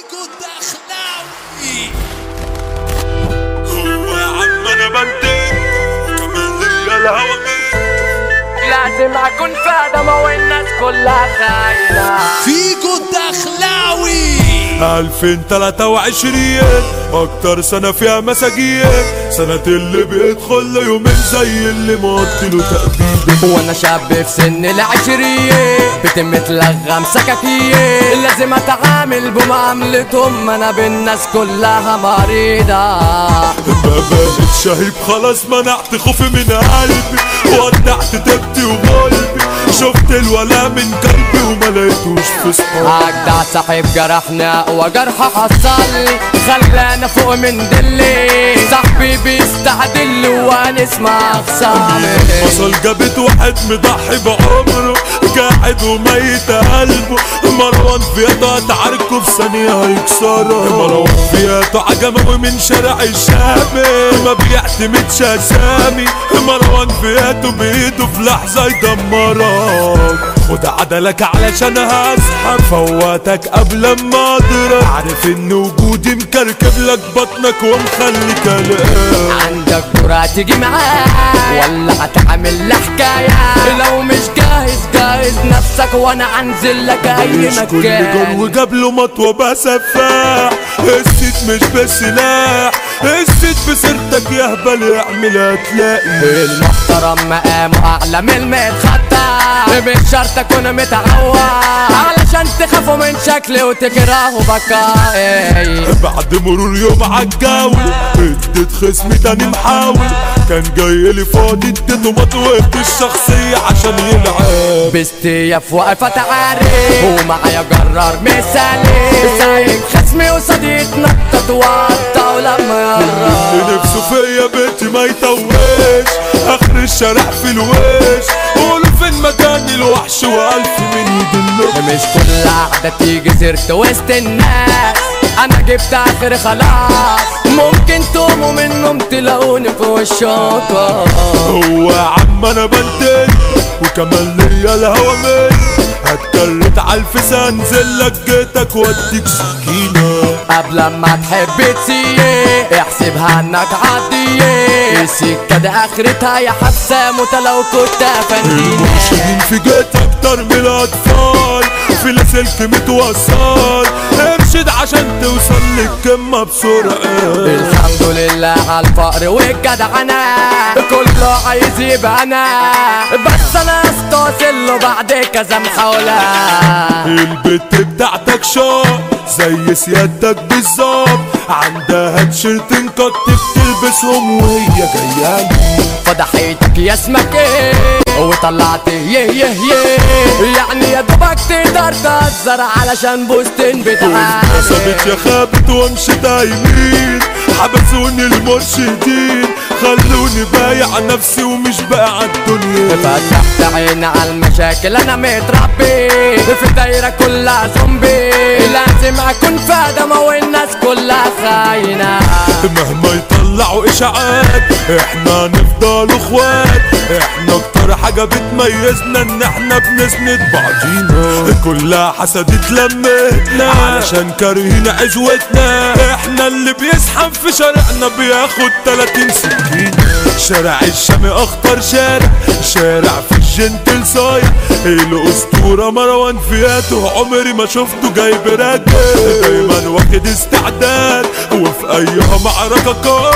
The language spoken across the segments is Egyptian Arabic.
فيكو دخلاوي هو يا عم انا بنتي كمان ليا الهوى لازم اكون فاهمة والناس كلها خاينة فيكو دخلاوي 2023 اكتر سنة فيها مساجين سنة اللي بيدخل له يومين زي اللي مقتله تأبيد وانا شاب في سن العشرية بتمتلغم سكاكية لازم اتعامل بمعاملتهم انا بالناس كلها مريضة ما بقت شهيب خلاص منعت خوفي من قلبي ودعت تبتي وقلبي شفت الولا من قلبي وما لقيتوش في صحابي اجدع صاحب جرحنا وجرح حصل خلانا فوق من دلي صاحبي بيستعدل وانا اسمع خصامي وصل جابت واحد مضحي بعمره قاعد وميت قلبه مروان فياته هتعاركه في ثانية هيكسره مروان فياته عجمه من شارع الشامي ما بيعتمدش اسامي مروان فياته بايده في لحظة يدمرك خد عدلك علشان هسحب فواتك قبل ما اضرب عارف ان وجودي مكركب لك بطنك ومخلي كلام عندك كرة تيجي معاه ولا هتعمل حكاية لو مش جاهز جاهز نفسك وانا انزل لك اي مش كل جول مكان وجاب له مطوة بقى سفاح الست مش بسلاح الست بسيرتك يا هبل اعملها تلاقي المحترم مقامه اعلى من المتخطى مش شرط اكون متعود علشان تخافوا من شكلي وتكرهوا بكائي بعد مرور يوم عالجو اديت خصمي تاني محاول كان جاي لي فاضي اديته مطوة الشخصية عشان يلعب باستياف واقفة تعارف ومعايا جرار مثالي سايب خصمي وصديق نطط وقطة ولما اللي يقرب نفسه فيا بيتي ما يتوهش اخر الشارع في الوش قولوا فين مكان الوحش والف من يدله مش كل قعدة تيجي سيرت وسط الناس انا جبت اخر خلاص ممكن تقوموا منهم تلاقوني في وشاطة هو يا عم انا بنتج وكمان ليا الهوى من هتكرت عالفيس انزل لك جيتك واديك سكينة قبل ما تحب تسيء احسبها انك عادية السكة دي اخرتها يا حبسة موتى لو كنت افندية المرشدين في جيت اكتر من الاطفال في لاسلك متوصل ارشد عشان توصل للقمة بسرعة الحمد لله على الفقر والجدعنة كله عايز يبقى انا بس انا استوصل له بعد كذا محاولة البت بتاعتك شاط زي سيادتك بالظبط عندها تيشيرتين قط بتلبسهم وهي جايه لي. فضحيتك يا اسمك ايه وطلعت يه يه يه يعني يا دوبك تقدر تهزر علشان بوستين بتاعك وانقسمت يا خابت وامشي يمين حبسوني المرشدين خلوني بايع نفسي ومش بايع الدنيا فتحت عيني على المشاكل انا متربي في دايرة كلها زومبي لازم اكون فادمة والناس كلها خاينة مهما يطلعوا اشاعات احنا نفضل اخوات احنا اكتر حاجة بتميزنا ان احنا بنسند بعضينا كلها حسدت لمتنا علشان كارهين عزوتنا احنا اللي بيسحب في شارعنا بياخد 30 سكينة شارع الشام اخطر شارع شارع في الجنتل صايع الاسطورة مروان فياته عمري ما شفته جايب راجل دايما واخد استعداد وفي ايها معركة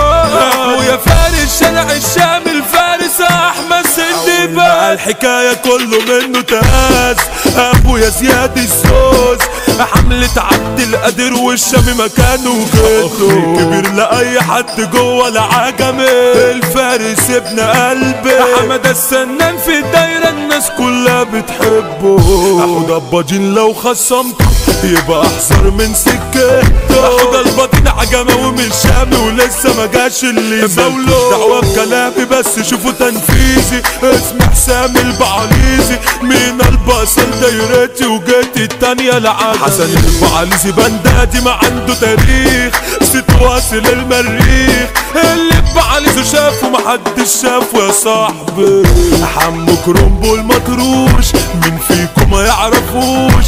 قائم ويا فارس شارع الشام الفارس احمد سندي بقى الحكاية كله منه تاز ابويا زياد الزوز حملة عبد القادر والشام مكانه جيته كبير لأي حد جوه العجمي الفارس ابن قلبي حمد السنان في الدايرة الناس كلها بتحبه اخد الباجين لو خصمته يبقى احذر من سكته اخد الباطن عجمة ومش شامي ولسه ما جاش اللي زاوله دعوة بكلامي بس شوفوا تنفيذي اسمي حسام البعاليزي مين البصل دايرتي وجيتي التانية العادة حسن البعاليزي بنداتي ما عنده تاريخ ست واصل المريخ اللي بعاليزه شافه محدش شافه يا صاحبي حمو كرومبو المطروش مين فيكم ما يعرفوش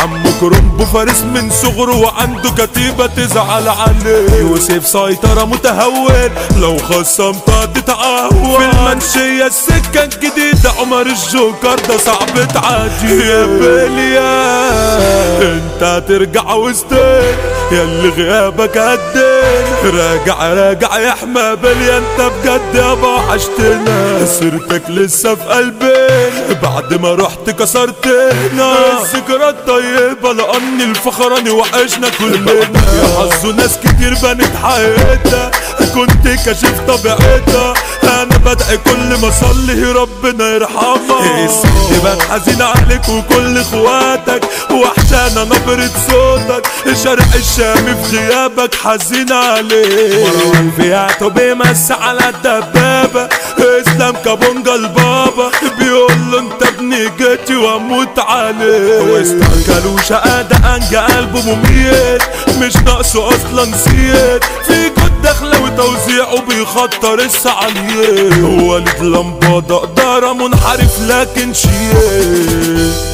عمو كرنبو فارس من صغره وعنده كتيبة تزعل عليه يوسف سيطرة متهور لو خصمت تتعور في المنشية السكة الجديدة عمر الجوكر ده صعب تعدي يا بليا انت هترجع وسطين ياللي غيابك قدين راجع راجع يا حما بليا انت بجد يابا وحشتنا سيرتك لسه في قلبين بعد ما رحت كسرتنا الذكرى طيبة لأن الفخراني وحشنا كلنا يا حظه ناس كتير بنت حياتها كنت كاشف طبيعتها انا بدعي كل ما اصلي ربنا يرحمها الست بقت حزين عليك وكل اخواتك وحشانه نبرة صوتك شرق الشام في غيابك حزين عليك مروان فياتو بيمس على الدبابة اسلام كابونجا البابا بيقول له انت ابني جيتي واموت عليك واسترجلوا شقادة انجا قلبه مميت مش ناقصه اصلا نسيت في جد داخله وتوزيعه بيخطر السعالية وليد لمبادة إدارة منحرف لكن شيء